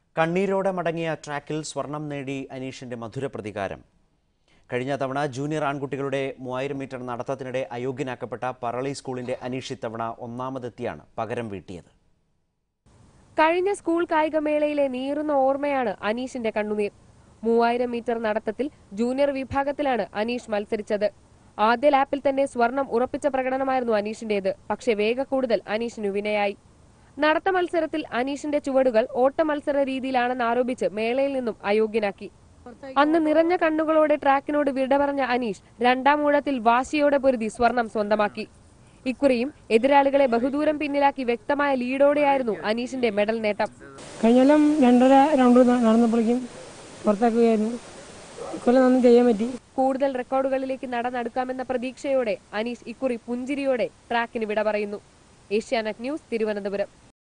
കണ്ണീരോടെ മടങ്ങിയ ട്രാക്കിൽ സ്വർണം നേടി അനീഷിന്റെ മധുര പ്രതികാരം കഴിഞ്ഞ തവണ ജൂനിയർ ആൺകുട്ടികളുടെ മൂവായിരം മീറ്റർ നടത്തത്തിനിടെ അയോഗ്യനാക്കപ്പെട്ട പറളി സ്കൂളിന്റെ അനീഷ് ഇത്തവണ ഒന്നാമതെത്തിയാണ് പകരം വീട്ടിയത് കഴിഞ്ഞ സ്കൂൾ കായികമേളയിലെ നീറുന്ന ഓർമ്മയാണ് അനീഷിന്റെ കണ്ണുനീർ മൂവായിരം മീറ്റർ നടത്തത്തിൽ ജൂനിയർ വിഭാഗത്തിലാണ് അനീഷ് മത്സരിച്ചത് ആദ്യ ലാപ്പിൽ തന്നെ സ്വർണം ഉറപ്പിച്ച പ്രകടനമായിരുന്നു അനീഷിന്റേത് പക്ഷേ വേഗ കൂടുതൽ അനീഷിനു വിനയായി നടത്ത മത്സരത്തിൽ അനീഷിന്റെ ചുവടുകൾ ഓട്ട മത്സര രീതിയിലാണെന്ന് ആരോപിച്ച് മേളയിൽ നിന്നും അയോഗ്യനാക്കി അന്ന് നിറഞ്ഞ കണ്ണുകളോടെ ട്രാക്കിനോട് വിട പറഞ്ഞ അനീഷ് രണ്ടാം ഊഴത്തിൽ വാശിയോടെ പൊരുതി സ്വർണം സ്വന്തമാക്കി ഇക്കുറിയും എതിരാളികളെ ബഹുദൂരം പിന്നിലാക്കി വ്യക്തമായ ലീഡോടെയായിരുന്നു അനീഷിന്റെ മെഡൽ നേട്ടം കഴിഞ്ഞൊല്ലം രണ്ടര റൗണ്ട് നടന്നപ്പോഴേക്കും പുറത്താക്കുകയായിരുന്നു ഇക്കൊല്ലം നന്ദി ചെയ്യാൻ പറ്റി കൂടുതൽ റെക്കോർഡുകളിലേക്ക് നടന്നെടുക്കാമെന്ന പ്രതീക്ഷയോടെ അനീഷ് ഇക്കുറി പുഞ്ചിരിയോടെ ട്രാക്കിന് വിട പറയുന്നു ഏഷ്യാനെറ്റ് ന്യൂസ് തിരുവനന്തപുരം